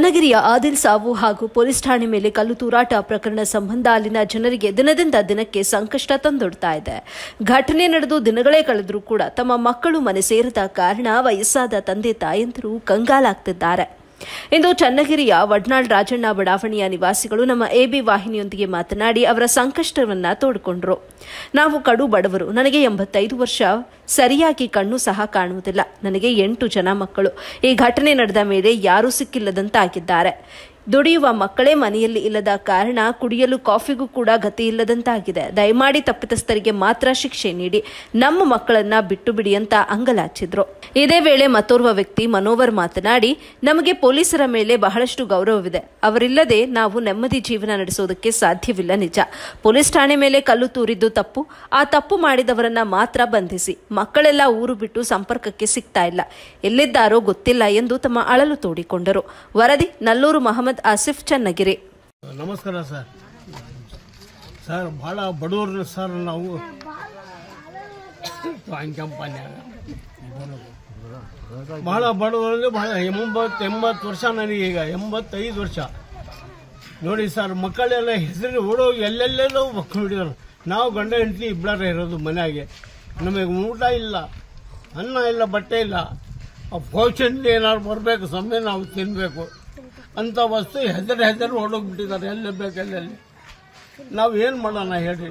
ಚನ್ನಗಿರಿಯ ಆದಿಲ್ ಸಾವು ಹಾಗೂ ಪೊಲೀಸ್ ಠಾಣೆ ಮೇಲೆ ಕಲ್ಲು ತೂರಾಟ ಪ್ರಕರಣ ಸಂಬಂಧ ಅಲ್ಲಿನ ಜನರಿಗೆ ದಿನದಿಂದ ದಿನಕ್ಕೆ ಸಂಕಷ್ಟ ತಂದೊಡ್ತಾ ಇದೆ ಘಟನೆ ನಡೆದು ದಿನಗಳೇ ಕಳೆದರೂ ಕೂಡ ತಮ್ಮ ಮಕ್ಕಳು ಮನೆ ಸೇರದ ಕಾರಣ ವಯಸ್ಸಾದ ತಂದೆ ತಾಯಂದಿರು ಕಂಗಾಲಾಗ್ತಿದ್ದಾರೆ ಇಂದು ಚನ್ನಗಿರಿಯ ವಡ್ನಾಳ್ ರಾಜಣ್ಣ ಬಡಾವಣೆಯ ನಿವಾಸಿಗಳು ನಮ್ಮ ಎಬಿ ವಾಹಿನಿಯೊಂದಿಗೆ ಮಾತನಾಡಿ ಅವರ ಸಂಕಷ್ಟವನ್ನ ತೋಡಿಕೊಂಡ್ರು ನಾವು ಕಡು ಬಡವರು ನನಗೆ ಎಂಬತ್ತೈದು ವರ್ಷ ಸರಿಯಾಗಿ ಕಣ್ಣು ಸಹ ಕಾಣುವುದಿಲ್ಲ ನನಗೆ ಎಂಟು ಜನ ಮಕ್ಕಳು ಈ ಘಟನೆ ನಡೆದ ಮೇಲೆ ಯಾರೂ ಸಿಕ್ಕಿಲ್ಲದಂತಾಗಿದ್ದಾರೆ ದುಡಿಯುವ ಮಕ್ಕಳೇ ಮನೆಯಲ್ಲಿ ಇಲ್ಲದ ಕಾರಣ ಕುಡಿಯಲು ಕಾಫಿಗೂ ಕೂಡ ಗತಿ ಇಲ್ಲದಂತಾಗಿದೆ ದಯಮಾಡಿ ತಪ್ಪಿತಸ್ಥರಿಗೆ ಮಾತ್ರ ಶಿಕ್ಷೆ ನೀಡಿ ನಮ್ಮ ಮಕ್ಕಳನ್ನ ಬಿಟ್ಟು ಬಿಡಿ ಅಂತ ಅಂಗಲಾಚಿದ್ರು ಇದೇ ವೇಳೆ ಮತ್ತೋರ್ವ ವ್ಯಕ್ತಿ ಮನೋವರ್ ಮಾತನಾಡಿ ನಮಗೆ ಪೊಲೀಸರ ಮೇಲೆ ಬಹಳಷ್ಟು ಗೌರವವಿದೆ ಅವರಿಲ್ಲದೆ ನಾವು ನೆಮ್ಮದಿ ಜೀವನ ನಡೆಸೋದಕ್ಕೆ ಸಾಧ್ಯವಿಲ್ಲ ನಿಜ ಪೊಲೀಸ್ ಠಾಣೆ ಮೇಲೆ ಕಲ್ಲು ತೂರಿದ್ದು ತಪ್ಪು ಆ ತಪ್ಪು ಮಾಡಿದವರನ್ನ ಮಾತ್ರ ಬಂಧಿಸಿ ಮಕ್ಕಳೆಲ್ಲ ಊರು ಬಿಟ್ಟು ಸಂಪರ್ಕಕ್ಕೆ ಸಿಗ್ತಾ ಇಲ್ಲ ಎಲ್ಲಿದ್ದಾರೋ ಗೊತ್ತಿಲ್ಲ ಎಂದು ತಮ್ಮ ಅಳಲು ತೋಡಿಕೊಂಡರು ವರದಿ ನಲ್ಲೂರು ಮಹಮ್ಮದ್ ಆಸಿಫ್ ಚನ್ನಗಿರಿ ನಮಸ್ಕಾರ ಸರ್ ಸರ್ ಭಾಳ ಬಡವರು ಸರ್ ನಾವು ಕಂಪನ್ಯಾಗ ಭಾಳ ಬಡವರಲ್ಲಿ ಭಾಳ ಎಂಬತ್ತು ಎಂಬತ್ತು ವರ್ಷ ನನಗೀಗ ಎಂಬತ್ತೈದು ವರ್ಷ ನೋಡಿ ಸರ್ ಮಕ್ಕಳೆಲ್ಲ ಹೆಸರು ಓಡೋಗಿ ಎಲ್ಲೆಲ್ಲೆಲ್ಲೋ ಮಕ್ಕಳು ಹಿಡಿಯೋರು ನಾವು ಗಂಡ ಹೆಂಡತಿ ಇಬ್ಬರ ಇರೋದು ಮನೆಯಾಗೆ ನಮಗೆ ಊಟ ಇಲ್ಲ ಅನ್ನ ಇಲ್ಲ ಬಟ್ಟೆ ಇಲ್ಲ ಆ ಪೋಷಣೆ ಏನಾದ್ರು ಬರಬೇಕು ಸಮಯ ನಾವು ತಿನ್ನಬೇಕು ಅಂತ ವಸ್ತು ಹೆಸರು ಹೆಸರು ಓಡೋಗ್ಬಿಟ್ಟಿದ್ದಾರೆ ಎಲ್ಲಿ ಬೇಕು ಎಲ್ಲೆಲ್ಲಿ ನಾವು ಏನು ಮಾಡೋಣ ಹೇಳಿ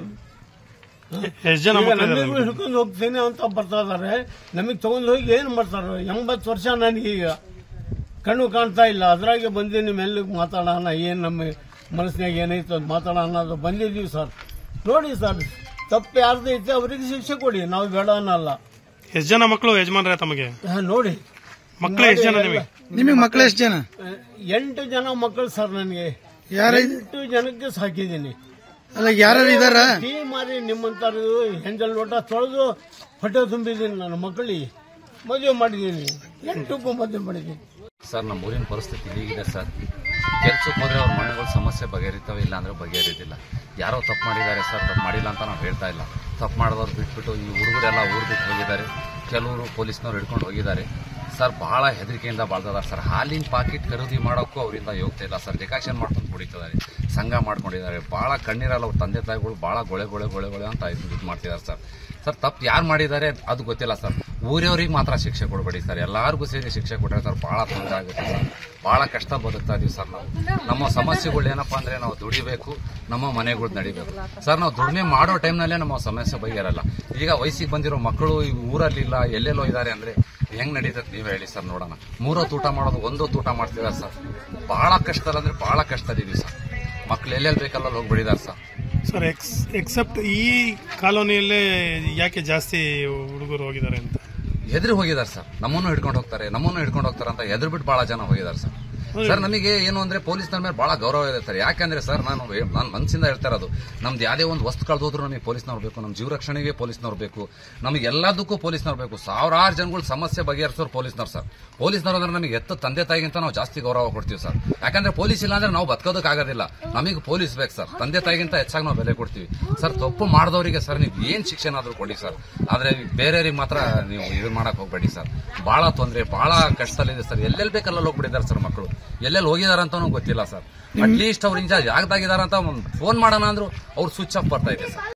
ಎಷ್ಟು ಜನ ಈಗ ಮಕ್ಕಳಿದ್ದಾರೆ ನಮಗೂ ಹಿಡ್ಕೊಂಡು ಹೋಗ್ತೀನಿ ಅಂತ ಬರ್ತಾ ಇದಾರೆ ನಮಗೆ ತಗೊಂಡು ಹೋಗಿ ಏನು ಮಾಡ್ತಾರೆ ಎಂಬತ್ತು ವರ್ಷ ನನಗೀಗ ಕಣ್ಣು ಕಾಣ್ತಾ ಇಲ್ಲ ಅದ್ರಾಗೆ ಬಂದೀನಿ ಮೆಲ್ಲಗೆ ಮಾತಾಡೋಣ ಏನು ನಮ್ಮ ಮನಸ್ಸಿನಾಗ ಏನೈತೆ ಅದು ಮಾತಾಡೋಣ ಅನ್ನೋದು ಬಂದಿದ್ದೀವಿ ಸರ್ ನೋಡಿ ಸರ್ ತಪ್ಪು ಯಾರ್ದು ಐತೆ ಅವರಿಗೆ ಶಿಕ್ಷೆ ಕೊಡಿ ನಾವು ಬೇಡ ಅನ್ನಲ್ಲ ಎಷ್ಟು ಜನ ಮಕ್ಕಳು ಯಜಮಾನ್ರೆ ತಮಗೆ ಹಾ, ನೋಡಿ ಮಕ್ಕಳು ಎಷ್ಟು ಜನ ನಿಮಗೆ ನಿಮಗೆ ಮಕ್ಕಳು ಎಷ್ಟು ಜನ ಎಂಟು ಜನ ಮಕ್ಕಳು ಸರ್ ನನಗೆ ಯಾರ ಎಂಟು ಜನಕ್ಕೆ ಸಾಕಿದ್ದೀನಿ ಅಲ್ಲ ಯಾರು ಇದಾರ ಟೀ ಮಾರಿ ನಿಮ್ಮಂತಾರು ಹೆಂಜಲ್ ಲೋಟ ತೊಳೆದು ಹೊಟ್ಟೆ ತುಂಬಿದ್ದೀನಿ ನನ್ನ ಮಕ್ಕಳಿಗೆ ಮದುವೆ ಮಾಡಿದ್ದೀನಿ ಎಂಟಕ್ಕೂ ಮದುವೆ ಮಾಡಿದ್ದೀನಿ ಸರ್ ನಮ್ಮ ಊರಿನ ಪರಿಸ್ಥಿತಿ ಹೀಗಿದೆ ಸರ್ ಕೆಲ್ಸಕ್ಕೆ ಹೋದ್ರೆ ಅವ್ರ ಮನೆಗಳ ಸಮಸ್ಯೆ ಬಗೆಹರಿತಾವೆ ಇಲ್ಲ ಅಂದ್ರೆ ಬಗೆಹರಿದಿಲ್ಲ ಯಾರೋ ತಪ್ಪು ಮಾಡಿದ್ದಾರೆ ಸರ್ ತಪ್ಪು ಮಾಡಿಲ್ಲ ಅಂತ ನಾವು ಹೇಳ್ತಾ ಇಲ್ಲ ತಪ್ಪು ಮಾಡಿದವ್ರು ಬಿಟ್ಬಿಟ್ಟು ಈ ಹುಡುಗರೆಲ್ಲ ಊರು ಬಿಟ್ಟು ಹೋಗಿದ್ದಾರೆ ಕೆಲವರು ಪೊಲೀಸ್ನವ್ರು ಹಿಡ್ಕೊಂಡು ಹೋಗಿದ್ದಾರೆ ಸರ್ ಬಹಳ ಹೆದರಿಕೆಯಿಂದ ಬಾಳ್ತಿದ್ದಾರೆ ಸರ್ ಹಾಲಿನ ಪಾಕೆಟ್ ಖರೀದಿ ಮಾಡೋಕ್ಕೂ ಅವರಿಂದ ಯೋಗ್ಯತೆ ಇಲ್ಲ ಸರ್ ಡಿಕಾಕ್ಷನ್ ಮಾಡ್ಕೊಂಡು ಕುಡಿತಿದ್ದಾರೆ ಸಂಘ ಮಾಡ್ಕೊಂಡಿದ್ದಾರೆ ಭಾಳ ಕಣ್ಣೀರಲ್ಲ ಅವ್ರ ತಂದೆ ತಾಯಿಗಳು ಭಾಳ ಗೊಳೆ ಗೊಳೆ ಗೊಳೆ ಗೊಳೆ ಅಂತ ಇದು ಮಾಡ್ತಿದ್ದಾರೆ ಸರ್ ಸರ್ ತಪ್ಪು ಯಾರು ಮಾಡಿದ್ದಾರೆ ಅದು ಗೊತ್ತಿಲ್ಲ ಸರ್ ಊರವ್ರಿಗೆ ಮಾತ್ರ ಶಿಕ್ಷೆ ಕೊಡಬೇಡಿ ಸರ್ ಎಲ್ಲರಿಗೂ ಸೇರಿ ಶಿಕ್ಷೆ ಕೊಟ್ಟರೆ ಸರ್ ಭಾಳ ತೊಂದರೆ ಆಗುತ್ತೆ ಸರ್ ಭಾಳ ಕಷ್ಟ ಬದುಕ್ತಾ ಇದೀವಿ ಸರ್ ನಾವು ನಮ್ಮ ಸಮಸ್ಯೆಗಳು ಏನಪ್ಪ ಅಂದ್ರೆ ನಾವು ದುಡಿಬೇಕು ನಮ್ಮ ಮನೆಗಳು ನಡಿಬೇಕು ಸರ್ ನಾವು ದುಡಿಮೆ ಮಾಡೋ ಟೈಮ್ನಲ್ಲೇ ನಮ್ಮ ಸಮಸ್ಯೆ ಬಗೆಹರಲ್ಲ ಈಗ ವಯಸ್ಸಿಗೆ ಬಂದಿರೋ ಮಕ್ಕಳು ಈ ಊರಲ್ಲಿಲ್ಲ ಎಲ್ಲೆಲ್ಲೋ ಇದ್ದಾರೆ ಅಂದ್ರೆ ಹೆಂಗ್ ನಡೀತದೆ ನೀವೇ ಹೇಳಿ ಸರ್ ನೋಡೋಣ ಮೂರೊತ್ತು ಊಟ ಮಾಡೋದು ಒಂದೊತ್ತು ಊಟ ಮಾಡ್ತಿದ್ದಾರೆ ಸರ್ ಭಾಳ ಕಷ್ಟದಲ್ಲಿ ಭಾಳ ಕಷ್ಟದಿದ್ದೀವಿ ಸರ್ ಮಕ್ಳು ಎಲ್ಲೆಲ್ಲಿ ಬೇಕಲ್ಲ ಹೋಗ್ಬಿಡಿದಾರೆ ಸರ್ ಸರ್ ಎಕ್ಸ್ ಎಕ್ಸೆಪ್ಟ್ ಈ ಕಾಲೋನಿಯಲ್ಲೇ ಯಾಕೆ ಜಾಸ್ತಿ ಹುಡುಗರು ಹೋಗಿದ್ದಾರೆ ಅಂತ ಎದುರು ಹೋಗಿದ್ದಾರೆ ಸರ್ ನಮ್ಮನ್ನು ಹಿಡ್ಕೊಂಡು ಹೋಗ್ತಾರೆ ನಮ್ಮನ್ನು ಹಿಡ್ಕೊಂಡು ಹೋಗ್ತಾರೆ ಅಂತ ಎದುರು ಬಿಟ್ಟು ಬಹಳ ಜನ ಹೋಗಿದ್ದಾರೆ ಸರ್ ಸರ್ ನಮಗೆ ಏನು ಅಂದ್ರೆ ಪೊಲೀಸ್ನವ್ರ ಮೇಲೆ ಬಹಳ ಗೌರವ ಇದೆ ಸರ್ ಯಾಕಂದ್ರೆ ಸರ್ ನಾನು ನಾನು ಮನಸ್ಸಿಂದ ಹೇಳ್ತಾ ಇರೋದು ನಮ್ದು ಯಾವುದೇ ಒಂದು ವಸ್ತು ಕಳೆದೋದ್ರು ನಮಗೆ ಪೊಲೀಸ್ನವ್ರು ಬೇಕು ನಮ್ಮ ಜೀವ ರಕ್ಷಣೆಗೆ ಪೊಲೀಸ್ನವ್ರು ಬೇಕು ನಮಗೆ ಎಲ್ಲದಕ್ಕೂ ಪೊಲೀಸ್ನವ್ರು ಬೇಕು ಸಾವಿರಾರು ಜನಗಳು ಸಮಸ್ಯೆ ಬಗೆಹರಿಸೋರು ಪೊಲೀಸ್ನವ್ರು ಸರ್ ಪೊಲೀಸ್ನವ್ರು ಅಂದ್ರೆ ನಮಗೆ ಎತ್ತ ತಂದೆ ತಾಯಿಗಿಂತ ನಾವು ಜಾಸ್ತಿ ಗೌರವ ಕೊಡ್ತೀವಿ ಸರ್ ಯಾಕಂದ್ರೆ ಪೊಲೀಸ್ ಇಲ್ಲ ಅಂದ್ರೆ ನಾವು ಬದುಕೋದಕ್ಕಾಗೋದಿಲ್ಲ ನಮಗೆ ಪೊಲೀಸ್ ಬೇಕು ಸರ್ ತಂದೆ ತಾಯಿಗಿಂತ ಹೆಚ್ಚಾಗಿ ನಾವು ಬೆಲೆ ಕೊಡ್ತೀವಿ ಸರ್ ತಪ್ಪು ಮಾಡಿದವರಿಗೆ ಸರ್ ನೀವು ಏನ್ ಶಿಕ್ಷೆನಾದ್ರೂ ಕೊಡಿ ಸರ್ ಆದ್ರೆ ಬೇರೆಯವ್ರಿಗೆ ಮಾತ್ರ ನೀವು ಇದು ಮಾಡಕ್ ಹೋಗ್ಬೇಡಿ ಸರ್ ಬಹಳ ತೊಂದರೆ ಬಹಳ ಕಷ್ಟದಲ್ಲಿದೆ ಸರ್ ಎಲ್ಲೆಲ್ಲಿ ಬೇಕಲ್ಲ ಹೋಗ್ಬಿಟ್ಟಿದ್ದಾರೆ ಸರ್ ಮಕ್ಕಳು ಎಲ್ಲೆಲ್ಲಿ ಹೋಗಿದಾರ ಅಂತಾನೂ ಗೊತ್ತಿಲ್ಲ ಸರ್ ಅಟ್ಲೀಸ್ಟ್ ಅವ್ರು ಇಂಜ ಜಾಗದಾಗಿದಾರ ಅಂತ ಫೋನ್ ಮಾಡೋಣ ಅಂದ್ರು ಅವ್ರು ಸ್ವಿಚ್ ಆಫ್ ಬರ್ತಾ ಇದೆ ಸರ್